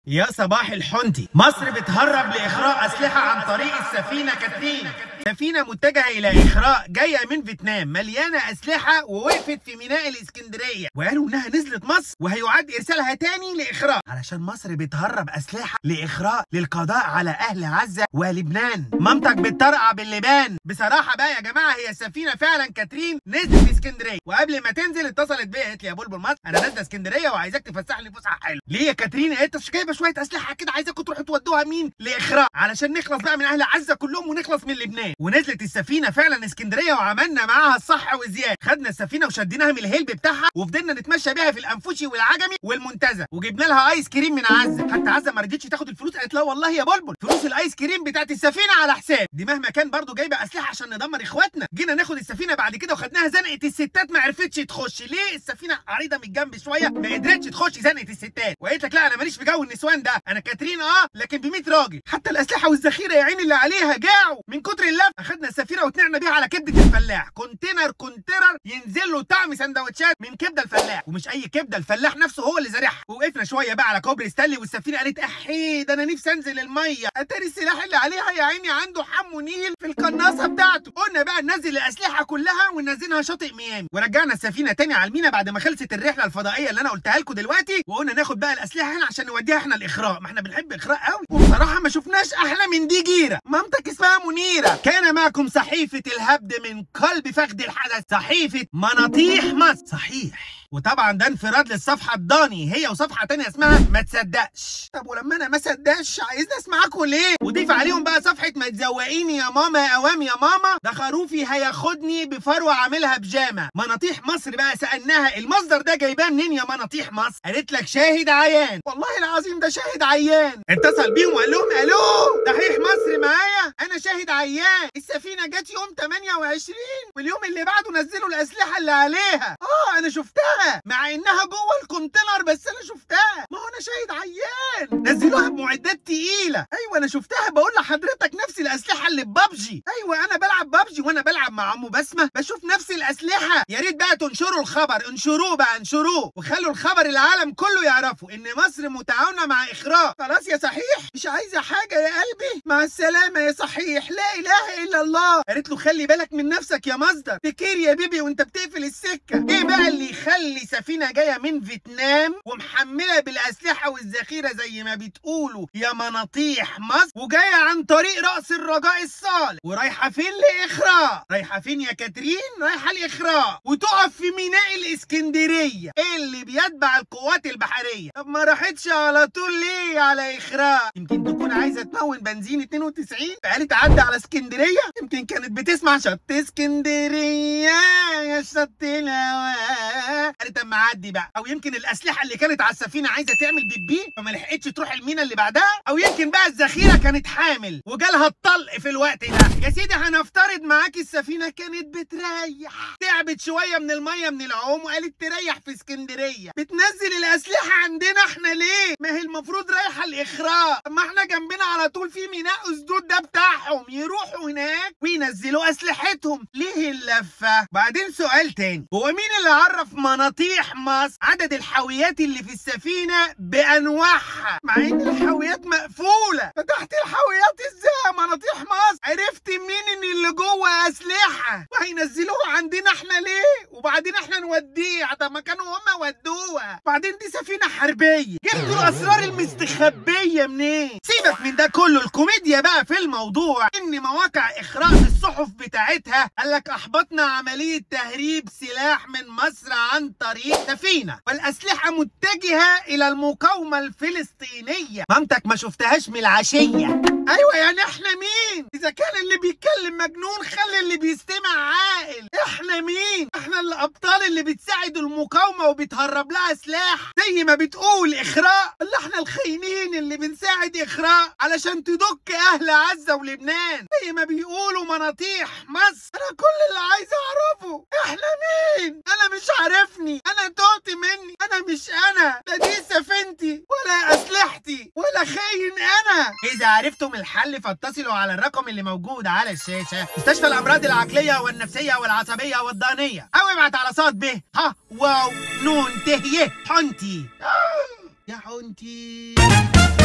يا صباح الحنتي مصر بتهرب لإخراء أسلحة عن طريق السفينة كاترين سفينة متجهة إلى إخراء جاية من فيتنام مليانة أسلحة ووقفت في ميناء الإسكندرية وقالوا إنها نزلت مصر وهيعاد إرسالها تاني لإخراء علشان مصر بتهرب أسلحة لإخراء للقضاء على أهل عزة ولبنان مامتك بتطرقع باللبان بصراحة بقى يا جماعة هي السفينة فعلا كاترين نزلت اسكندرية وقبل ما تنزل اتصلت بيا قالت لي يا بلبل مصر أنا نازلة اسكندرية وعايزاك تفسحني فسحة حلوة ليه يا كاترين قالت لي جايبة شوية أسلحة كده عايزاكم تروحوا تودوها مين لإخراء علشان نخلص بقى من أهل عزة كلهم ونخلص من لبنان ونزلت السفينة فعلا اسكندرية وعملنا معاها الصح وزيادة خدنا السفينة وشديناها من الهلب بتاعها وفضلنا نتمشى بيها في الأنفوشي والعجمي والمنتزه وجبنا لها آيس كريم من عزة حتى عزة ما رضتش تاخد الفلوس قالت لا والله يا بلبل فلوس الآيس كريم بتاعت السفينة على حساب دي مهما كان برضو جايبة أسلحة عشان ندمر إخواتنا جينا ناخد السفينة بعد كده وخدناها زنقة الستات ما عرفتش تخش ليه السفينة عريضة من الجنب شوية ما قدرتش تخش زنقة الستات وقالت لك لا أنا ماليش في جو النسوان ده أنا كاترين أه لكن ب 100 راجل حتى الأسلحة والذخيرة يا عيني اللي عليها جاعوا من كتر اللف أخدنا السفينة وطلعنا بيها على كبدة الفلاح كونتينر كونتينر ينزل له طعم سندوتشات من كبدة الفلاح ومش أي كبدة الفلاح نفسه هو اللي زارعها ووقفنا شوية بقى على كوبري ستانلي والسفينة قالت أحي ده أنا نفسي أنزل المية أتاري السلاح اللي عليها يا عيني عنده حمو نيل في القناصة بتاعته قلنا بقى ننزل الأسلحة كلها وننزلها شاطئ ميامي ورجعنا السفينة تاني على المينا بعد ما خلصت الرحلة الفضائية اللي أنا قلتها لكم دلوقتي وقلنا ناخد بقى الأسلحة هنا عشان نوديها احنا الإخراء ما احنا بنحب إخراء قوي وبصراحة ما شفناش أحلى من دي جيرة مامتك اسمها منيرة كان معكم صحيفة الهبد من قلب فخد الحدث صحيفة مناطيح مصر صحيح وطبعا ده انفراد للصفحه الضاني هي وصفحه تانية اسمها ما تصدقش طب ولما انا ما صدقش عايزني اسمعكم ليه وضيف عليهم بقى صفحه ما تزوقيني يا ماما يا اوام يا ماما ده خروفي هياخدني بفروه عاملها بيجامه مناطيح مصر بقى سالناها المصدر ده جايباه منين يا مناطيح مصر قالت لك شاهد عيان والله العظيم ده شاهد عيان اتصل بيهم وقال لهم الو صحيح مصر معايا انا شاهد عيان السفينه جت يوم 28 واليوم اللي بعده نزلوا الاسلحه اللي عليها اه انا شفتها مع انها جوه الكونتينر بس انا شفتها ما هو انا شاهد عيان نزلوها بمعدات تقيله ايوه انا شفتها بقول لحضرتك نفس الاسلحه اللي في بابجي ايوه انا بلعب بابجي وانا بلعب مع ام بسمه بشوف نفس الاسلحه يا ريت بقى تنشروا الخبر انشروه بقى انشروه وخلوا الخبر العالم كله يعرفوا ان مصر متعاونه مع اخراء خلاص يا صحيح مش عايزه حاجه يا قلبي مع السلامه يا صحيح لا اله الا الله قالت له خلي بالك من نفسك يا مصدر تكير يا بيبي وانت بتقفل السكه ايه بقى اللي يخلي سفينه جايه من فيتنام ومحمله بالاسلحه والذخيره زي ما بتقولوا يا مناطيح مصر وجايه عن طريق راس الرجاء الصالح ورايحه فين لاخراء رايحه فين يا كاترين رايحه لاخراء وتقف في ميناء الاسكندريه اللي بيتبع القوات البحريه طب ما راحتش على طول ليه على اخراء يمكن تكون عايزه تمون بنزين 92 فقالت تعدي على اسكندريه يمكن كانت بتسمع شط اسكندريه يا شط الهوا قالت اما اعدي بقى او يمكن الاسلحه اللي كانت على السفينه عايزه تعمل بيبي فما لحقتش تروح المينا اللي بعدها او يمكن بقى الذخيره كانت حامل وجالها الطلق في الوقت ده يا سيدي هنفترض معاكي السفينه كانت بتريح تعبت شويه من الميه من العوم وقالت تريح في اسكندريه بتنزل الاسلحه عندنا احنا ليه ما هي المفروض رايحه الاخراء ما احنا جنبنا على طول في ميناء اسدود ده بتاعهم يروحوا هناك وينزلوا اسلحتهم ليه اللفه بعدين سؤال تاني هو مين اللي عرف مناطيح مصر عدد الحاويات اللي في السفينه بانواعها مع ان الحاويات مقفوله فتحت الحاويات ازاي مناطيح مصر عرفت منين ان اللي جوه اسلحه وهينزلوها عندنا احنا ليه وبعدين احنا نوديها طب ما كانوا هم ودوها بعدين دي سفينه حربيه جبتوا الاسرار المستخبيه منين سيبك من ده كله الكوميديا بقى في الموضوع ان مواقع اخراء الصحف بتاعتها قال لك احبطنا عمليه تهريب سلاح من مصر عن طريق سفينه والاسلحه متجهه الى المقاومه الفلسطينيه مامتك ما شفتهاش من العشيه ايوه يعني احنا مين اذا كان اللي بيتكلم مجنون خلي اللي بيستمع عاقل احنا مين احنا الابطال اللي بتساعدوا المقاومه وبتهرب لها سلاح زي ما بتقول اخراء اللي احنا الخاينين اللي بنساعد اخراء علشان تدك اهل عزه ولبنان زي ما بيقولوا مناطيح مصر انا كل اللي عايز اعرفه احنا مين انا مش عارفني انا تهت مني انا مش انا لا دي سفينتي ولا اسلحتي ولا خاين انا اذا عرفتم الحل فاتصلوا على الرقم اللي موجود على الشاشه مستشفى الامراض العقليه والنفسيه والعصبيه والضانيه او ابعت على صاد ب ها واو نون ت ي حنتي يا حنتي